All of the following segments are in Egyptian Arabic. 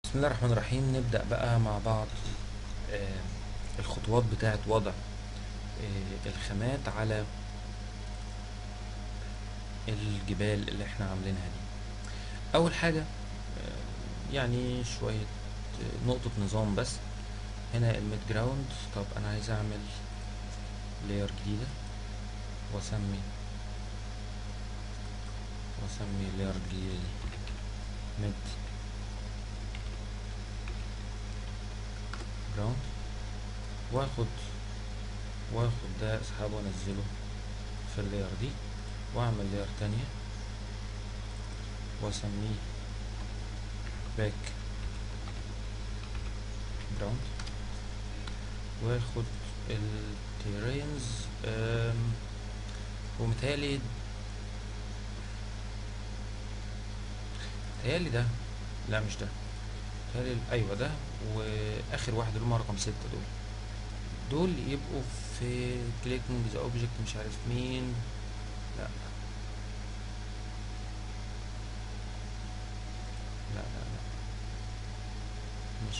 بسم الله الرحمن الرحيم نبدأ بقى مع بعض آه، الخطوات بتاعة وضع آه، الخامات على الجبال اللي احنا عاملينها دي أول حاجة آه، يعني شوية آه، نقطة نظام بس هنا الميد جراوند طب أنا عايز أعمل لاير جديدة وأسمي وأسمي لاير جديدة ميد جراوند واخد واخد ده اسحبه وانزله في اللاير دي واعمل لاير تانية واسميه باك جراوند واخد التيرينز ومتهيألي متهيألي ده لا مش ده متهيألي ايوه ده واخر واحد اللي هم رقم ستة دول دول يبقوا في كليكنج ذا اوبجكت مش عارف مين لا لا لا لا ماشي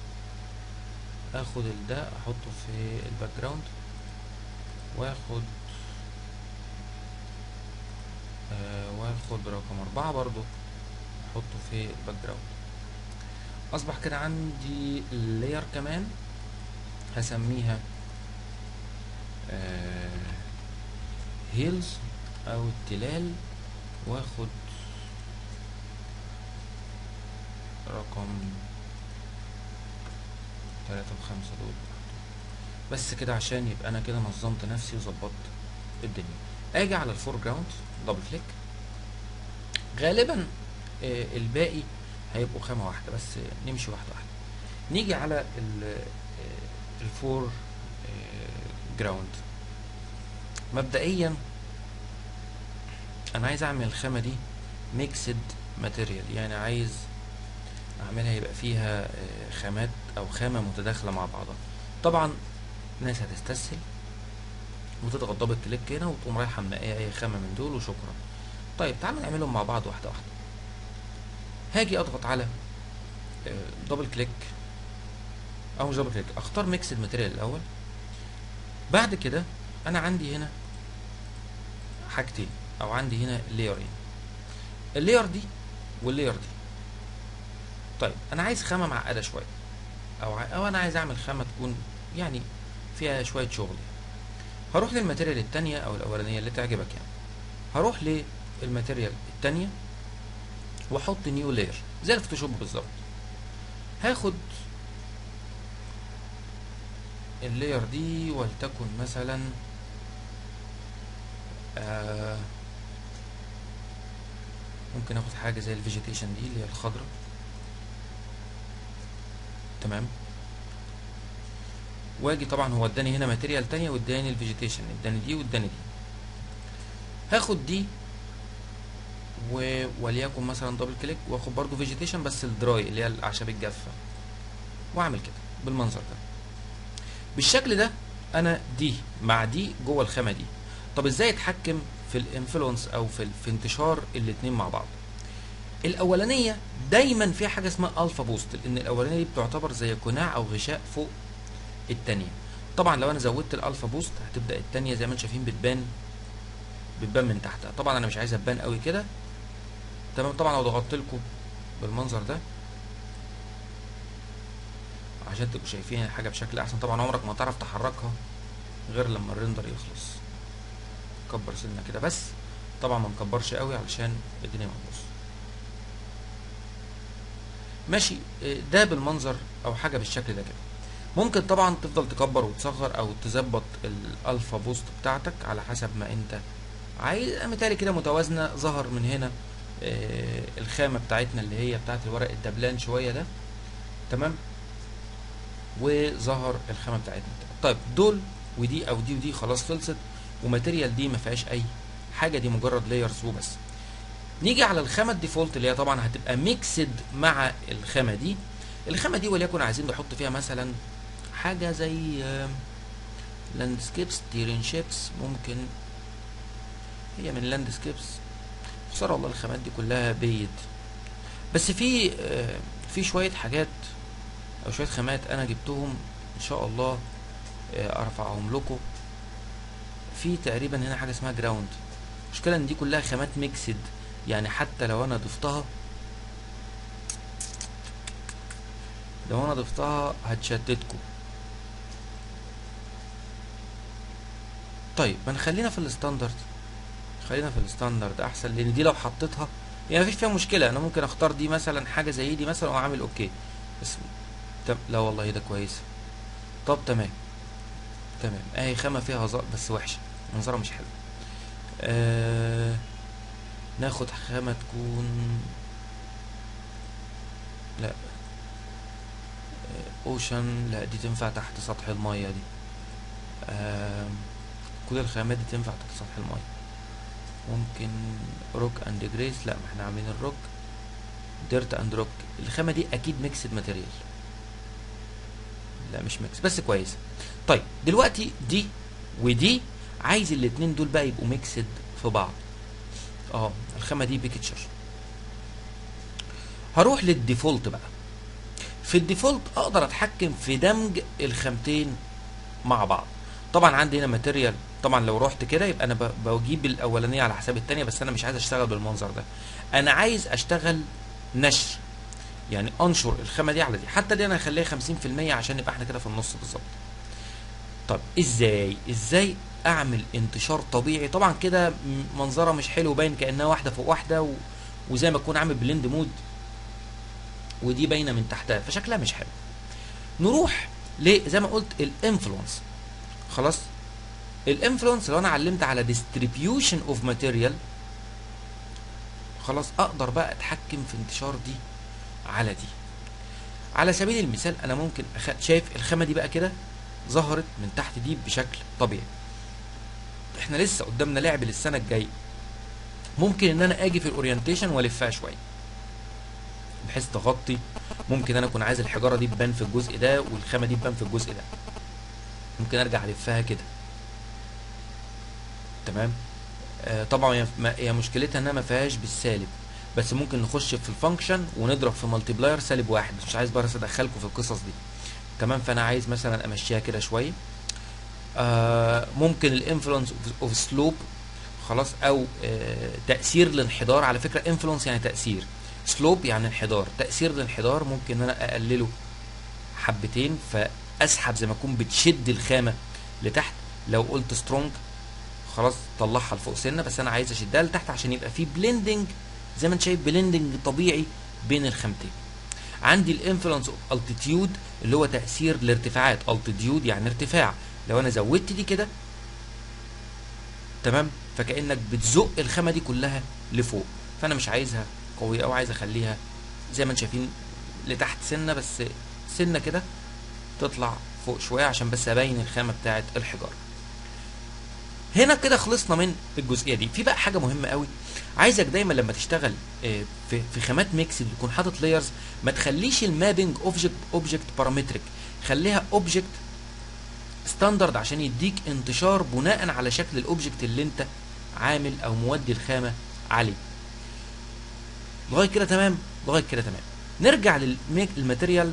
اخد الده احطه في الباك جراوند واخد آه واخد رقم اربعة برضو احطه في الباك جراوند اصبح كده عندي لاير كمان هسميها هيلز او التلال واخد رقم تلاتة وخمسة دول بس كده عشان يبقى انا كده نظمت نفسي وظبطت الدنيا اجي على الفور جراوند دبل كليك غالبا آه الباقي هيبقوا خامة واحدة بس نمشي واحدة واحدة نيجي على الفور جراوند مبدئيا انا عايز اعمل الخامة دي ميكسد ماتيريال يعني عايز اعملها يبقى فيها خامات او خامة متداخلة مع بعضها طبعا ناس هتستسهل وتضغط دبل كليك هنا وتقوم رايحة منقية اي خامة من دول وشكرا طيب تعالوا نعملهم مع بعض واحدة واحدة هاجي اضغط على دبل كليك او مش دبل كليك اختار ميكس الماتيريال الاول بعد كده انا عندي هنا حاجتين او عندي هنا لايرين اللاير دي واللاير دي طيب انا عايز خامه معقده شويه او ع... او انا عايز اعمل خامه تكون يعني فيها شويه شغل هروح للماتيريال التانية او الاولانيه اللي تعجبك يعني هروح للماتيريال التانية واحط نيو لاير زي الفوتوشوب بالظبط هاخد اللاير دي ولتكن مثلا آه ممكن اخد حاجه زي الفيجيتيشن دي اللي هي الخضراء تمام واجي طبعا هو اداني هنا ماتيريال تانية واداني الفيجيتيشن اداني دي واداني دي هاخد دي و... وليكن مثلا دبل كليك واخد برضو فيجيتيشن بس الدراي اللي هي الاعشاب الجافه واعمل كده بالمنظر ده بالشكل ده انا دي مع دي جوه الخامه دي طب ازاي اتحكم في الانفلونس او في, في انتشار الاثنين مع بعض الاولانيه دايما فيها حاجه اسمها الفا بوست لان الاولانيه دي بتعتبر زي قناع او غشاء فوق الثانيه طبعا لو انا زودت الالفا بوست هتبدا الثانيه زي ما انتم شايفين بتبان بتبان من تحتها طبعا انا مش عايزها تبان قوي كده تمام طبعا لو ضغطت لكم بالمنظر ده عشان تبقوا شايفين الحاجه بشكل احسن طبعا عمرك ما تعرف تحركها غير لما الريندر يخلص كبر سنه كده بس طبعا ما نكبرش قوي علشان الدنيا ما تبص ماشي ده بالمنظر او حاجه بالشكل ده كده ممكن طبعا تفضل تكبر وتصغر او تظبط الالفا بوست بتاعتك على حسب ما انت عايز متهيألي كده متوازنه ظهر من هنا آه الخامه بتاعتنا اللي هي بتاعت الورق الدبلان شويه ده تمام وظهر الخامه بتاعتنا طيب دول ودي او دي ودي خلاص خلصت وماتيريال دي ما فيهاش اي حاجه دي مجرد لايرز وبس نيجي على الخامه الديفولت اللي هي طبعا هتبقى ميكسد مع الخامه دي الخامه دي وليكن عايزين نحط فيها مثلا حاجه زي لاندسكيبس تيرين شيبس ممكن هي من لاندسكيبس خساره والله الخامات دي كلها بيض بس في في شويه حاجات او شويه خامات انا جبتهم ان شاء الله آه، ارفعهم لكم في تقريبا هنا حاجه اسمها جراوند المشكله ان دي كلها خامات ميكسد يعني حتى لو انا ضفتها لو انا ضفتها هتشتتكم طيب ما نخلينا في الستاندرد خلينا في الستاندرد احسن لان دي لو حطيتها يعني مفيش فيها مشكله انا ممكن اختار دي مثلا حاجه زي دي مثلا واعمل اوكي بس طب لا والله ده كويس طب تمام تمام اهي خامه فيها هزار بس وحشه منظرها مش حلو آه ناخد خامه تكون لا اوشن لا دي تنفع تحت سطح الميه دي آه كل الخامات دي تنفع تحت سطح الميه ممكن روك اند جريس لا ما احنا عاملين الروك ديرت اند روك الخامه دي اكيد ميكسد ماتيريال لا مش ميكس بس كويس طيب دلوقتي دي ودي عايز الاتنين دول بقى يبقوا ميكسد في بعض اه الخامه دي بيكتشر هروح للديفولت بقى في الديفولت اقدر اتحكم في دمج الخامتين مع بعض طبعا عندي هنا ماتيريال طبعا لو رحت كده يبقى انا ب- بجيب الاولانيه على حساب الثانيه بس انا مش عايز اشتغل بالمنظر ده انا عايز اشتغل نشر يعني انشر الخامه دي على دي حتى دي انا هخليها 50% عشان نبقى احنا كده في النص بالظبط طب ازاي ازاي اعمل انتشار طبيعي طبعا كده م- منظرها مش حلو باين كانها واحده فوق واحده و... وزي ما اكون عامل بلند مود ودي باينه من تحتها فشكلها مش حلو نروح ل زي ما قلت الانفلونس خلاص الانفلونس لو انا علمت على ديستريبيوشن اوف ماتيريال خلاص اقدر بقى اتحكم في انتشار دي على دي على سبيل المثال انا ممكن أخ... شايف الخامه دي بقى كده ظهرت من تحت دي بشكل طبيعي احنا لسه قدامنا لعب للسنه الجايه ممكن ان انا اجي في الاورينتيشن والفها شويه بحيث تغطي ممكن انا اكون عايز الحجاره دي تبان في الجزء ده والخامه دي تبان في الجزء ده ممكن ارجع الفها كده تمام آه طبعا هي ما- هي مشكلتها انها ما فيهاش بالسالب بس ممكن نخش في الفانكشن ونضرب في مالتيبلاير سالب واحد مش عايز بس ادخلكم في القصص دي تمام فانا عايز مثلا امشيها كده شويه آه ممكن الانفلونس اوف سلوب خلاص او آه تاثير الانحدار على فكره انفلونس يعني تاثير سلوب يعني انحدار تاثير الانحدار ممكن ان انا اقلله حبتين فاسحب زي ما اكون بتشد الخامه لتحت لو قلت سترونج خلاص طلعها لفوق سنه بس انا عايز اشدها لتحت عشان يبقى في بلندنج زي ما انت شايف بلندنج طبيعي بين الخامتين عندي الانفلونس اوف التيتيود اللي هو تاثير الارتفاعات التيتيود يعني ارتفاع لو انا زودت دي كده تمام فكانك بتزق الخامه دي كلها لفوق فانا مش عايزها قويه او عايز اخليها زي ما انتم شايفين لتحت سنه بس سنه كده تطلع فوق شويه عشان بس ابين الخامه بتاعه الحجاره هنا كده خلصنا من الجزئيه دي في بقى حاجه مهمه قوي عايزك دايما لما تشتغل آه، في في خامات ميكس اللي تكون حاطط لايرز ما تخليش المابنج اوبجكت اوبجكت بارامتريك خليها اوبجكت ستاندرد عشان يديك انتشار بناء على شكل الاوبجكت اللي انت عامل او مودي الخامه عليه لغايه كده تمام لغايه كده تمام نرجع للماتيريال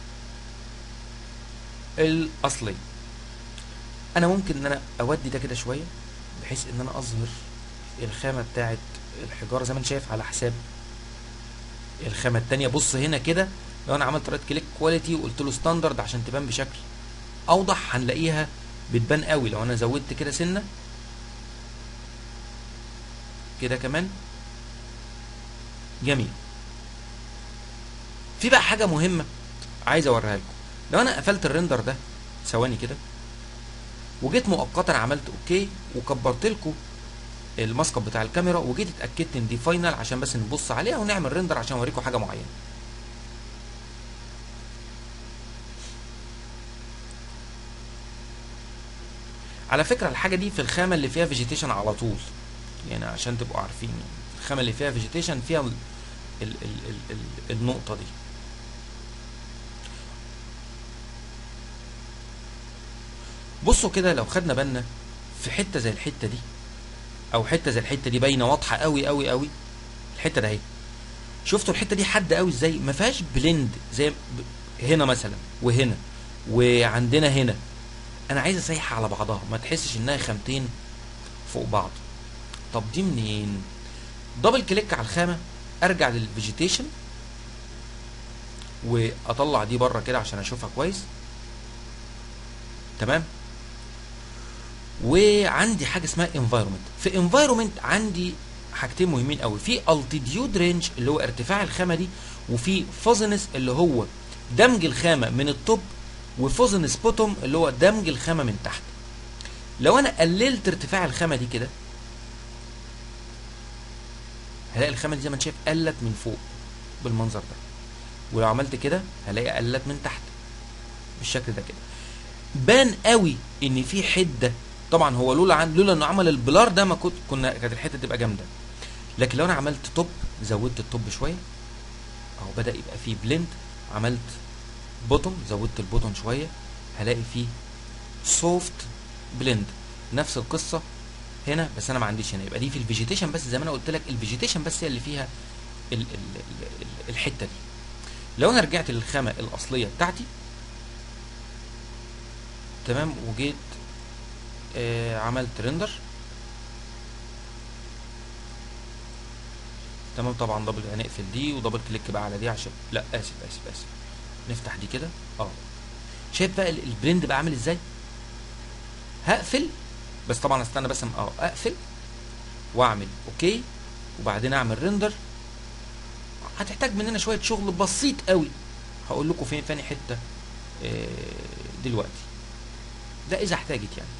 الاصلي انا ممكن ان انا اودي ده كده شويه بحيث ان انا اظهر الخامه بتاعه الحجاره زي ما انت شايف على حساب الخامه التانية بص هنا كده لو انا عملت رايت كليك كواليتي وقلت له ستاندرد عشان تبان بشكل اوضح هنلاقيها بتبان قوي لو انا زودت كده سنه كده كمان جميل في بقى حاجه مهمه عايز اوريها لكم لو انا قفلت الريندر ده ثواني كده وجيت مؤقتا عملت اوكي وكبرت لكم الماسك اب بتاع الكاميرا وجيت اتاكدت ان دي فاينل عشان بس نبص عليها ونعمل ريندر عشان اوريكم حاجه معينه على فكره الحاجه دي في الخامه اللي فيها فيجيتيشن على طول يعني عشان تبقوا عارفين يعني الخامه اللي فيها فيجيتيشن فيها ال ال ال ال ال النقطه دي بصوا كده لو خدنا بالنا في حته زي الحته دي او حته زي الحته دي باينه واضحه قوي قوي قوي الحته ده اهي شفتوا الحته دي حد قوي ازاي ما فيهاش بلند زي ب- هنا مثلا وهنا وعندنا هنا انا عايز اسيح على بعضها ما تحسش انها خامتين فوق بعض طب دي منين دبل كليك على الخامه ارجع للفيجيتيشن واطلع دي بره كده عشان اشوفها كويس تمام وعندي حاجه اسمها انفايرمنت في انفايرمنت عندي حاجتين مهمين قوي في التيديود رينج اللي هو ارتفاع الخامه دي وفي فوزنس اللي هو دمج الخامه من التوب وفوزنس بوتوم اللي هو دمج الخامه من تحت لو انا قللت ارتفاع الخامه دي كده هلاقي الخامه دي زي ما انت شايف قلت من فوق بالمنظر ده ولو عملت كده هلاقي قلت من تحت بالشكل ده كده بان قوي ان في حده طبعا هو لولا عن لولا انه عمل البلار ده ما كنت كنا كانت الحته تبقى جامده لكن لو انا عملت توب زودت التوب شويه اهو بدا يبقى فيه بلند عملت بوتوم زودت البوتوم شويه هلاقي فيه سوفت بلند نفس القصه هنا بس انا ما عنديش هنا يبقى دي في الفيجيتيشن بس زي ما انا قلت لك الفيجيتيشن بس هي اللي فيها ال ال ال ال الحته دي لو انا رجعت للخامه الاصليه بتاعتي تمام وجيت آه عملت ريندر تمام طبعا دبل هنقفل دي ودبل كليك بقى على دي عشان لا اسف اسف اسف نفتح دي كده اه شايف بقى ال- البلند بقى عامل ازاي هقفل بس طبعا استنى بس اه اقفل واعمل اوكي وبعدين اعمل ريندر هتحتاج مننا شويه شغل بسيط قوي هقول لكم فين فاني حته آه، دلوقتي ده اذا احتاجت يعني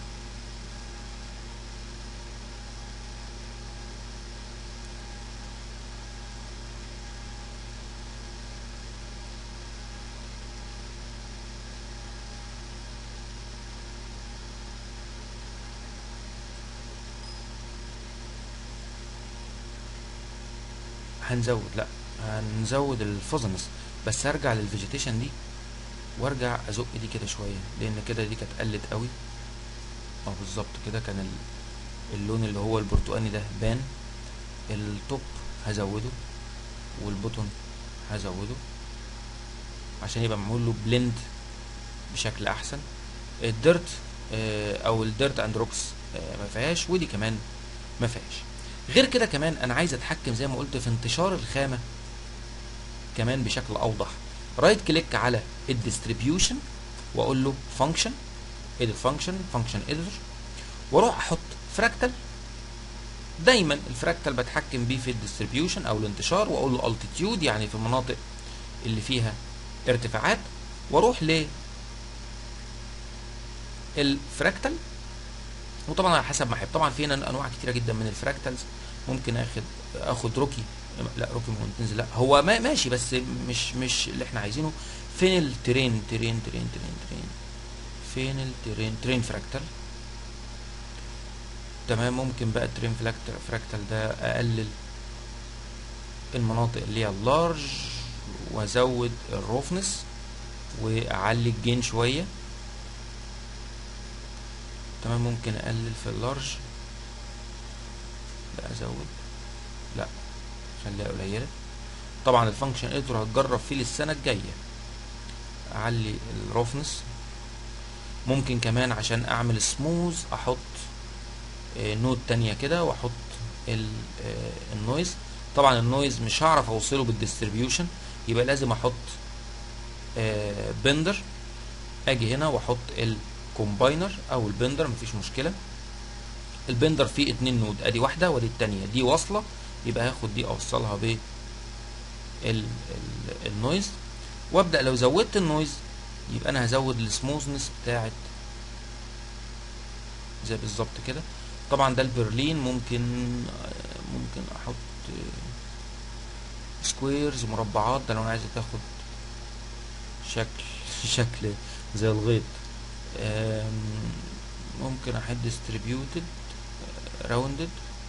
هنزود لا هنزود الفوزنس بس ارجع للفيجيتيشن دي وارجع ازق دي كده شويه لان كده دي كانت قلت قوي اه بالظبط كده كان ال- اللون اللي هو البرتقاني ده بان التوب هزوده والبوتون هزوده عشان يبقى معمول له بلند بشكل احسن الديرت آه، او الديرت اند روكس ما فيهاش ودي كمان ما فيهاش غير كده كمان انا عايز اتحكم زي ما قلت في انتشار الخامه كمان بشكل اوضح رايت كليك على الديستريبيوشن واقول له فانكشن اديت فانكشن فانكشن اديتور واروح احط فراكتال دايما الفراكتال بتحكم بيه في الديستريبيوشن او الانتشار واقول له التيتيود يعني في المناطق اللي فيها ارتفاعات واروح ل الفراكتال وطبعا على حسب ما احب طبعا في هنا انواع كتيره جدا من الفراكتالز ممكن اخد اخد روكي لا روكي ممكن تنزل لا هو ما ماشي بس مش مش اللي احنا عايزينه فين الترين ترين ترين ترين ترين فين الترين ترين فراكتال تمام ممكن بقى الترين فراكتال فراكتال ده اقلل المناطق اللي هي اللارج وازود الروفنس واعلي الجين شويه تمام ممكن اقلل في اللارج لا ازود لا خليها قليله طبعا الفانكشن اديتور هتجرب فيه للسنه الجايه اعلي الروفنس ممكن كمان عشان اعمل سموز احط آه، نود تانية كده واحط ال- آه، النويز طبعا النويز مش هعرف اوصله بالديستريبيوشن يبقى لازم احط بندر اجي هنا واحط الكومباينر او البندر مفيش مشكله البندر فيه اتنين نود ادي واحده وادي التانية دي واصله يبقى هاخد دي اوصلها ب ال- ال- النويز وابدا لو زودت النويز يبقى انا هزود السموزنس بتاعت زي بالظبط كده طبعا ده البرلين ممكن آه، ممكن احط سكويرز مربعات ده لو انا عايز تاخد شكل شكل زي الغيط آم، ممكن احط distributed راوندد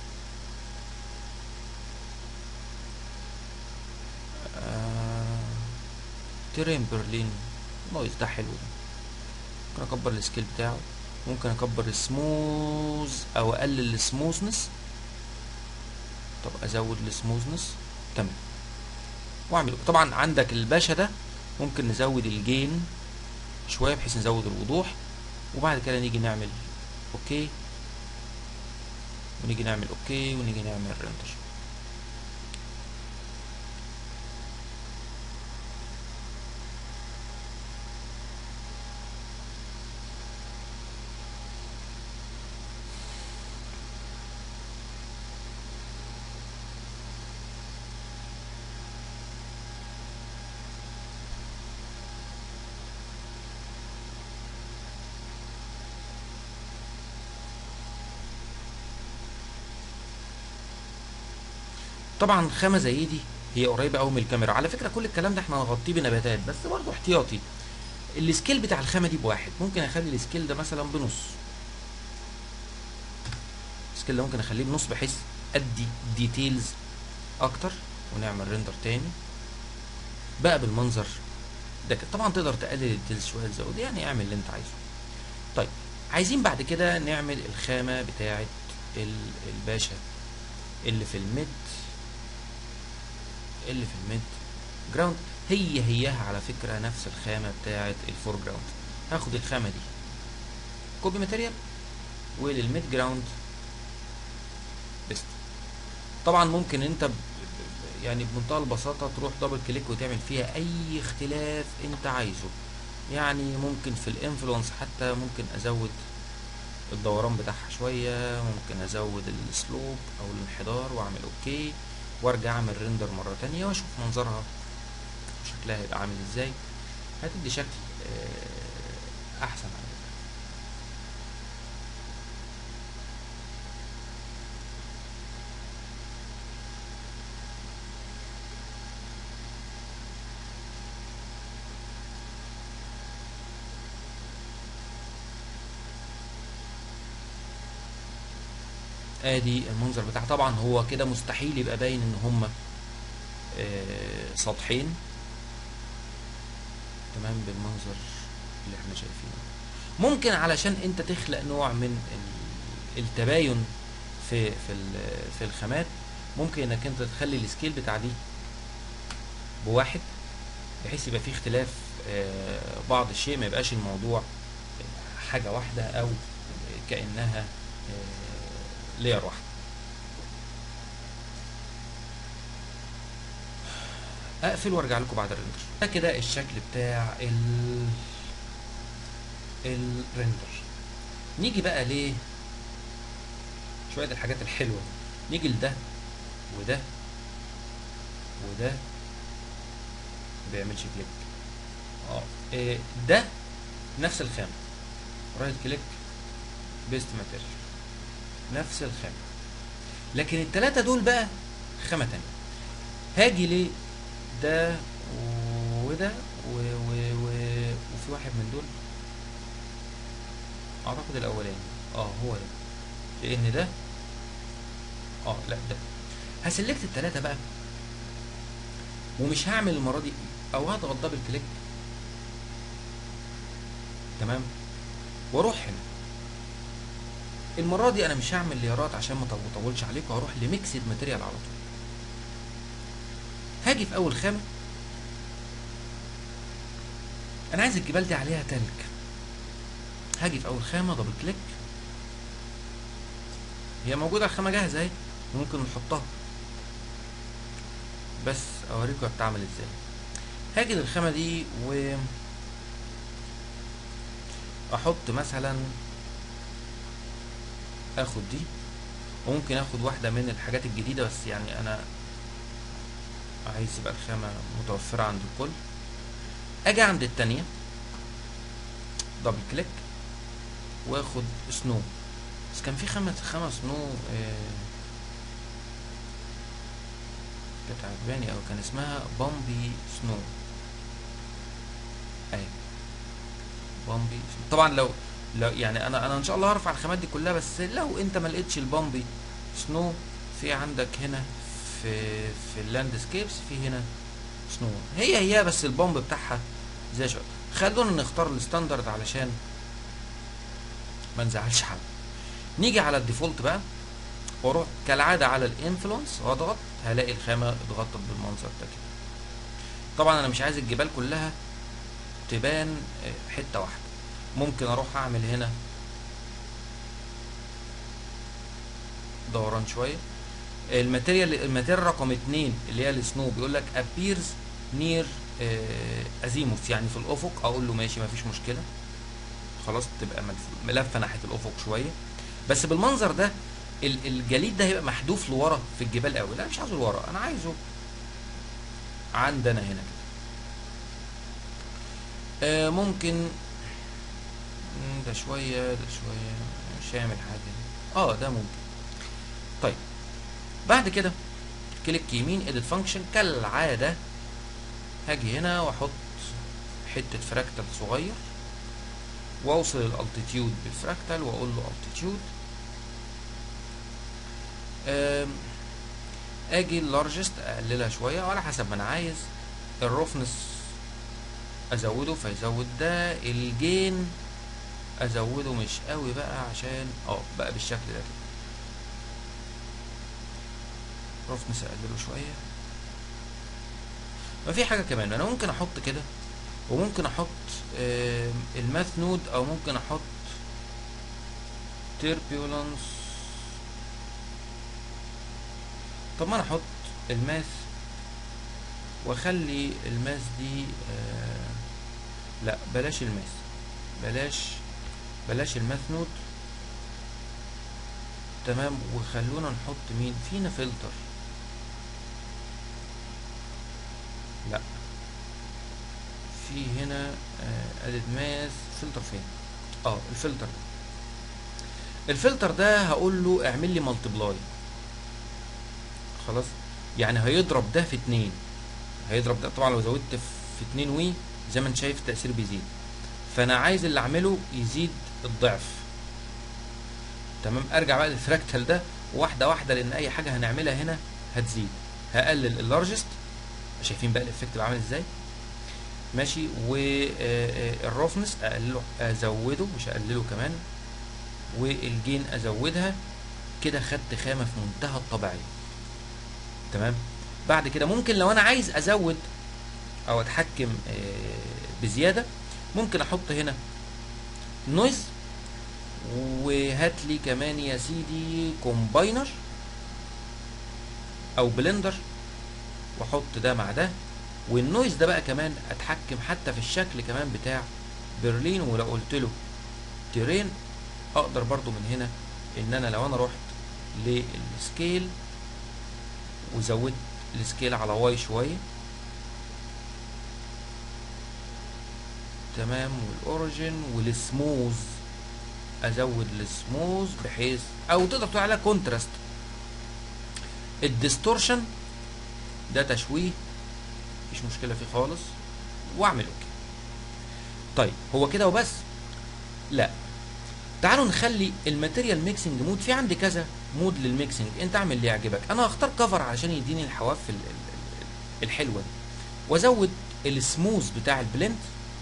ترين برلين نويز ده حلو ده ممكن اكبر السكيل بتاعه ممكن اكبر السموز او اقلل السموزنس طب ازود السموزنس تمام واعمل طبعا عندك الباشا ده ممكن نزود الجين شويه بحيث نزود الوضوح وبعد كده نيجي نعمل اوكي ونيجي نعمل اوكي ونيجي نعمل ريندر طبعا خامه زي دي هي قريبه قوي من الكاميرا على فكره كل الكلام ده احنا هنغطيه بنباتات بس برضه احتياطي السكيل بتاع الخامه دي بواحد ممكن اخلي السكيل ده مثلا بنص السكيل ده ممكن اخليه بنص بحيث ادي ديتيلز اكتر ونعمل ريندر تاني بقى بالمنظر ده كده طبعا تقدر تقلل الديتيلز شويه تزود يعني اعمل اللي انت عايزه طيب عايزين بعد كده نعمل الخامه بتاعه ال- الباشا اللي في الميد اللي في الميد جراوند هي هيها على فكره نفس الخامه بتاعه الفور جراوند هاخد الخامه دي كوبي ماتيريال وللميد جراوند بيست طبعا ممكن انت ب- ب- يعني بمنتهى البساطه تروح دبل كليك وتعمل فيها اي اختلاف انت عايزه يعني ممكن في الانفلونس حتى ممكن ازود الدوران بتاعها شويه ممكن ازود السلوب او الانحدار واعمل اوكي وارجع اعمل ريندر مره تانية واشوف منظرها شكلها هيبقى عامل ازاي هتدي شكل آه، احسن على فكرة. ادي المنظر بتاعها طبعا هو كده مستحيل يبقى باين ان هما آه، سطحين تمام بالمنظر اللي احنا شايفينه ممكن علشان انت تخلق نوع من ال- التباين في في ال- في الخامات ممكن انك انت تخلي السكيل بتاع دي بواحد بحيث يبقى فيه اختلاف آه، بعض الشيء ما يبقاش الموضوع حاجة واحدة او كأنها لير واحدة اقفل وارجع لكم بعد الريندر ده كده الشكل بتاع ال الريندر نيجي بقى ليه شويه الحاجات الحلوه دي. نيجي لده وده وده ما بيعملش كليك اه إيه ده نفس الخامه رايت كليك بيست ماتيريال نفس الخامه لكن التلاتة دول بقى خامه تانية هاجي ليه ده وده و... و... و... وفي واحد من دول اعتقد الاولاني اه هو ده لان ده اه لا ده هسلكت التلاتة بقى ومش هعمل المرة دي او هضغط دبل كليك تمام واروح هنا المرة دي انا مش هعمل ليارات عشان ما أطول- اطولش عليكم هروح لميكسد ماتيريال على طول هاجي في اول خامة انا عايز الجبال دي عليها تلج هاجي في اول خامة دبل كليك هي موجودة الخامة جاهزة اهي ممكن نحطها بس اوريكم بتعمل ازاي هاجي للخامة دي و احط مثلا اخد دي وممكن اخد واحدة من الحاجات الجديدة بس يعني انا عايز يبقى الخامة متوفرة عند الكل اجي عند التانية دبل كليك واخد سنو بس كان في خامة خامة سنو آه، كانت عجباني او كان اسمها بامبي سنو اهي بامبي سنو. طبعا لو لو يعني انا انا ان شاء الله هرفع الخامات دي كلها بس لو انت ما لقيتش البامبي سنو في عندك هنا في في اللاندسكيبس في هنا سنو هي هي بس البامب بتاعها زي شويه خلونا نختار الستاندرد علشان ما نزعلش حد نيجي على الديفولت بقى واروح كالعاده على الانفلونس واضغط هلاقي الخامه اتغطت بالمنظر ده كده طبعا انا مش عايز الجبال كلها تبان آه، حته واحده ممكن اروح اعمل هنا دوران شويه الماتيريال الماتيريال رقم اتنين اللي هي السنو بيقول لك appears near ازيموث يعني في الافق اقول له ماشي مفيش مشكله خلاص تبقى ملف- ملفه ناحيه الافق شويه بس بالمنظر ده ال- الجليد ده هيبقى محذوف لورا في الجبال قوي لا مش عايزه لورا انا عايزه عندنا هنا كده آه ممكن مم، ده شويه ده شويه مش هيعمل حاجه اه ده ممكن طيب بعد كده كليك يمين اديت فانكشن كالعاده هاجي هنا واحط حته فراكتال صغير واوصل الالتيتيود بالفراكتال واقول له التيتيود اجي اللارجست اقللها شويه وعلى حسب ما انا عايز الروفنس ازوده فيزود ده الجين ازوده مش قوي بقى عشان اه بقى بالشكل ده كده روفنس اقلله شويه ما في حاجه كمان انا ممكن احط كده وممكن احط آم، الماث نود او ممكن احط تيربيولانس طب ما انا احط الماث واخلي الماث دي آه لا بلاش الماث بلاش بلاش الماث نود تمام وخلونا نحط مين فينا فلتر لا في هنا ادد ماث فلتر فين اه الفلتر ده الفلتر ده هقول له اعمل لي ملتبلاي خلاص يعني هيضرب ده في اتنين هيضرب ده طبعا لو زودت في اتنين وي زي ما انت شايف التأثير بيزيد فانا عايز اللي اعمله يزيد الضعف تمام ارجع بقى للفراكتال ده واحده واحده لان اي حاجه هنعملها هنا هتزيد هقلل اللارجست شايفين بقى الافكت بقى عامل ازاي ماشي والروفنس اقلله ازوده مش اقلله كمان والجين ازودها كده خدت خامه في منتهى الطبيعيه تمام بعد كده ممكن لو انا عايز ازود او اتحكم آه، بزياده ممكن احط هنا نويز وهات لي كمان يا سيدي كومباينر او بلندر واحط ده مع ده والنويز ده بقى كمان اتحكم حتى في الشكل كمان بتاع برلين ولو قلت له تيرين اقدر برضو من هنا ان انا لو انا رحت للسكيل وزودت السكيل على واي شويه تمام والاوريجن والسموز ازود السموز بحيث او تقدر تقول عليها كونتراست الديستورشن ده تشويه مفيش مشكله فيه خالص واعمل اوكي طيب هو كده وبس لا تعالوا نخلي الماتيريال ميكسنج مود في عندي كذا مود للميكسنج انت اعمل اللي يعجبك انا هختار كفر علشان يديني الحواف ال- ال- ال- الحلوه دي وازود السموز بتاع البلند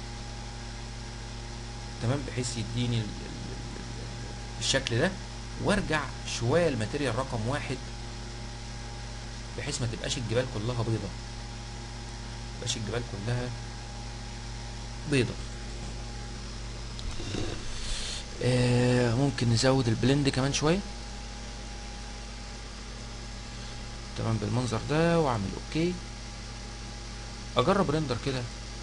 تمام بحيث يديني ال- ال- ال- الشكل ده وارجع شويه الماتيريال رقم واحد بحيث ما تبقاش الجبال كلها بيضة ما تبقاش الجبال كلها بيضة آه ممكن نزود البلند كمان شوية تمام بالمنظر ده واعمل اوكي اجرب ريندر كده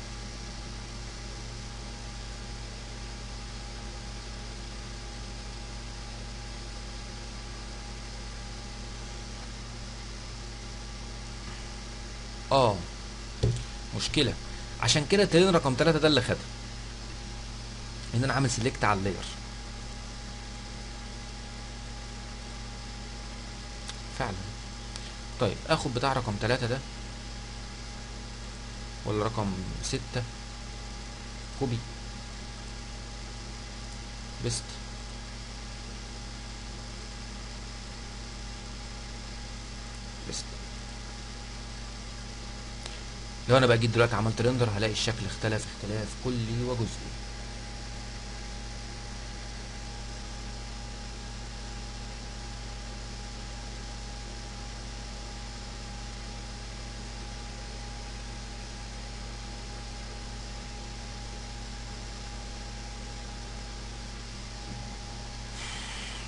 اه مشكله عشان كده الترين رقم ثلاثة ده اللي خدها ان انا عامل سيلكت على اللاير فعلا طيب اخد بتاع رقم ثلاثة ده ولا رقم ستة كوبي بست بست لو انا بقى جيت دلوقتي عملت ريندر هلاقي الشكل اختلف اختلاف كلي وجزئي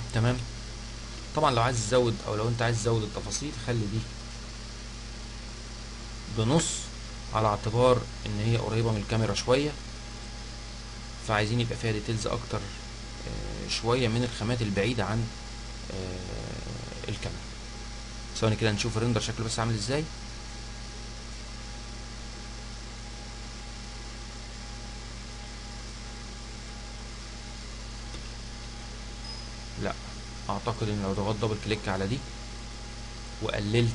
تمام طبعا لو عايز تزود او لو انت عايز تزود التفاصيل خلي دي بنص على اعتبار ان هي قريبة من الكاميرا شوية فعايزين يبقى فيها ديتيلز اكتر آه، شوية من الخامات البعيدة عن آه، الكاميرا ثواني كده نشوف الريندر شكله بس عامل ازاي لا اعتقد ان لو ضغطت دبل كليك على دي وقللت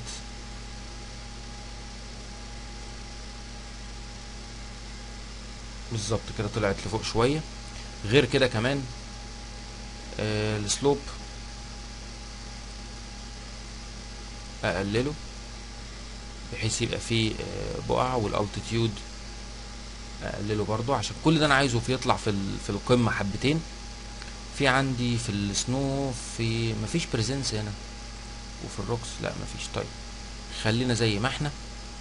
بالظبط كده طلعت لفوق شويه غير كده كمان آه السلوب اقلله بحيث يبقى فيه آه بقع والالتيتيود اقلله برضو عشان كل ده انا عايزه في يطلع في ال- في القمه حبتين في عندي في السنو في مفيش بريزنس هنا وفي الروكس لا مفيش طيب خلينا زي ما احنا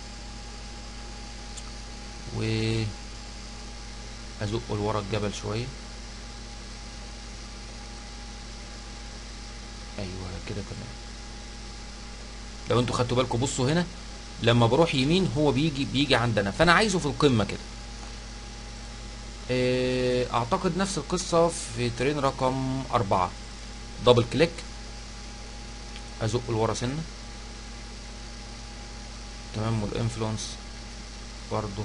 و ازق لورا الجبل شويه ايوه كده تمام لو انتوا خدتوا بالكم بصوا هنا لما بروح يمين هو بيجي بيجي عندنا فانا عايزه في القمه كده آه، اعتقد نفس القصه في ترين رقم أربعة دبل كليك ازق لورا سنه تمام والانفلونس برضو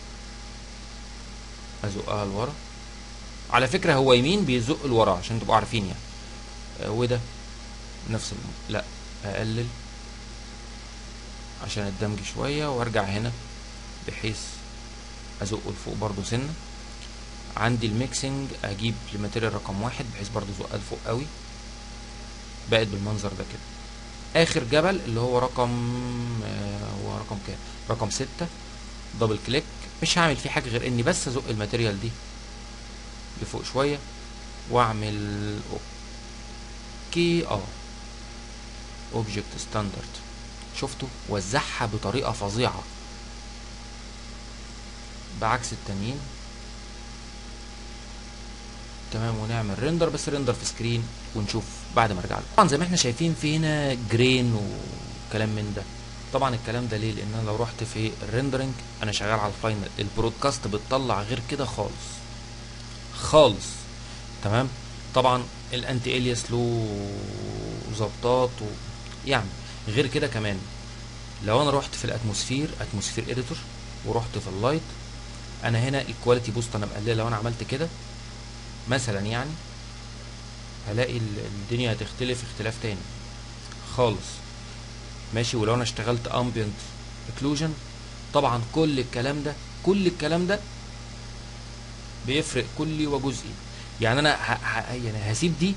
ازقها لورا على فكره هو يمين بيزق لورا عشان تبقوا عارفين يعني آه، وده نفس الم... لا اقلل عشان الدمج شويه وارجع هنا بحيث ازقه لفوق برضو سنه عندي الميكسنج اجيب الماتيريال رقم واحد بحيث برضو ازقها لفوق قوي بقت بالمنظر ده كده اخر جبل اللي هو رقم آه، هو رقم كام رقم ستة دبل كليك مش هعمل فيه حاجه غير اني بس ازق الماتيريال دي لفوق شويه واعمل اوكي اه اوبجكت ستاندرد شفتوا وزعها بطريقه فظيعه بعكس التانيين تمام ونعمل ريندر بس ريندر في سكرين ونشوف بعد ما ارجع له طبعا زي ما احنا شايفين في هنا جرين وكلام من ده طبعا الكلام ده ليه لان انا لو رحت في الريندرنج انا شغال على الفاينل البرودكاست بتطلع غير كده خالص خالص تمام طبعا الانتي الياس له ظبطات و... يعني غير كده كمان لو انا رحت في الاتموسفير اتموسفير اديتور ورحت في اللايت انا هنا الكواليتي بوست انا مقلله لو انا عملت كده مثلا يعني هلاقي ال- الدنيا هتختلف اختلاف تاني خالص ماشي ولو انا اشتغلت امبيانت اكلوجن طبعا كل الكلام ده كل الكلام ده بيفرق كلي وجزئي يعني انا ه... ه... يعني هسيب دي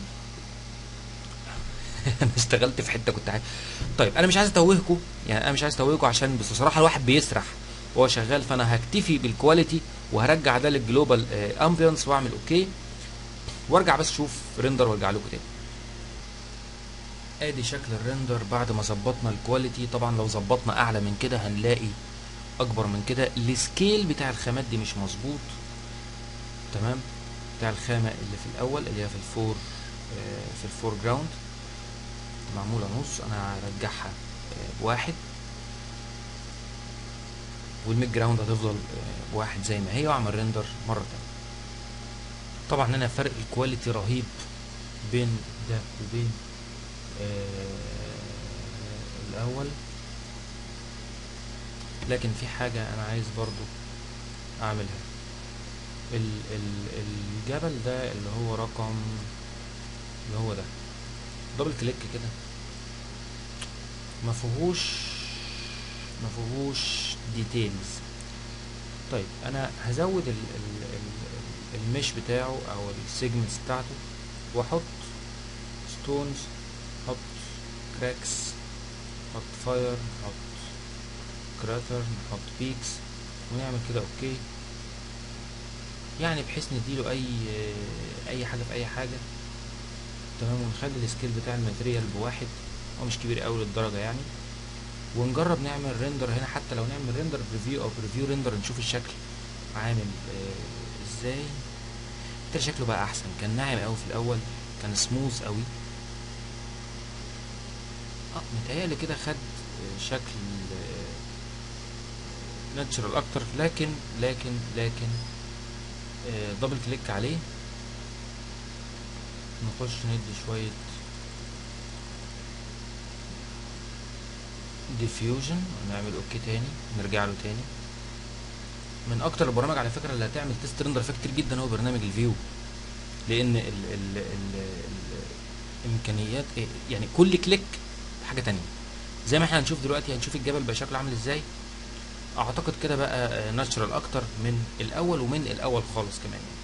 انا اشتغلت في حته كنت عايز طيب انا مش عايز اتوهكم يعني انا مش عايز اتوهكم عشان بس بصراحه الواحد بيسرح وهو شغال فانا هكتفي بالكواليتي وهرجع ده للجلوبال امبيانس واعمل اوكي وارجع بس اشوف ريندر وارجع لكم تاني ادي شكل الريندر بعد ما ظبطنا الكواليتي طبعا لو ظبطنا اعلى من كده هنلاقي اكبر من كده السكيل بتاع الخامات دي مش مظبوط تمام بتاع الخامه اللي في الاول اللي هي في الفور آه، في الفور جراوند معموله نص انا هرجعها آه، بواحد والميد جراوند هتفضل آه، بواحد زي ما هي واعمل ريندر مره تانية طبعا هنا فرق الكواليتي رهيب بين ده وبين آه الاول لكن في حاجة انا عايز برضو اعملها ال ال الجبل ده اللي هو رقم اللي هو ده دبل كليك كده ما فيهوش ما فيهوش ديتيلز طيب انا هزود ال ال ال المش بتاعه او السيجمنتس بتاعته واحط ستونز احط كراكس نحط فاير نحط كراتر نحط بيكس ونعمل كده اوكي يعني بحيث نديله اي اي حاجه في اي حاجه تمام ونخلي السكيل بتاع الماتريال بواحد هو مش كبير قوي للدرجه يعني ونجرب نعمل ريندر هنا حتى لو نعمل ريندر بريفيو او بريفيو ريندر نشوف الشكل عامل آه ازاي ترى شكله بقى احسن كان ناعم قوي في الاول كان سموث قوي اه متهيألي كده خد آه، شكل ناتشرال اكتر لكن لكن لكن آه، دبل كليك عليه نخش ندي شوية ديفيوجن ونعمل اوكي تاني نرجع له تاني من اكتر البرامج على فكره اللي هتعمل تيست ريندر فيها كتير جدا هو برنامج الفيو لان ال ال ال ال الامكانيات إيه، يعني كل كليك حاجه تانية زي ما احنا هنشوف دلوقتي هنشوف الجبل بقى شكله عامل ازاي اعتقد كده بقى ناتشرال اكتر من الاول ومن الاول خالص كمان يعني.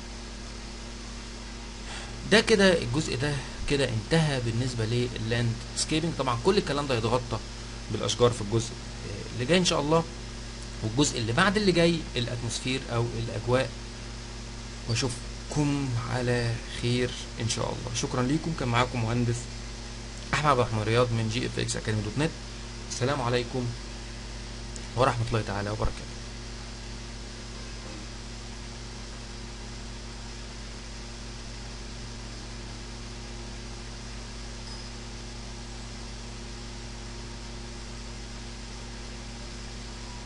ده كده الجزء ده كده انتهى بالنسبه لللاند سكيبنج طبعا كل الكلام ده يتغطى بالاشجار في الجزء آه، اللي جاي ان شاء الله والجزء اللي بعد اللي جاي الاتموسفير او الاجواء واشوفكم على خير ان شاء الله شكرا ليكم كان معاكم مهندس احمد عبد الرحمن رياض من جي اف اكس اكاديمي دوت نت السلام عليكم ورحمه الله تعالى وبركاته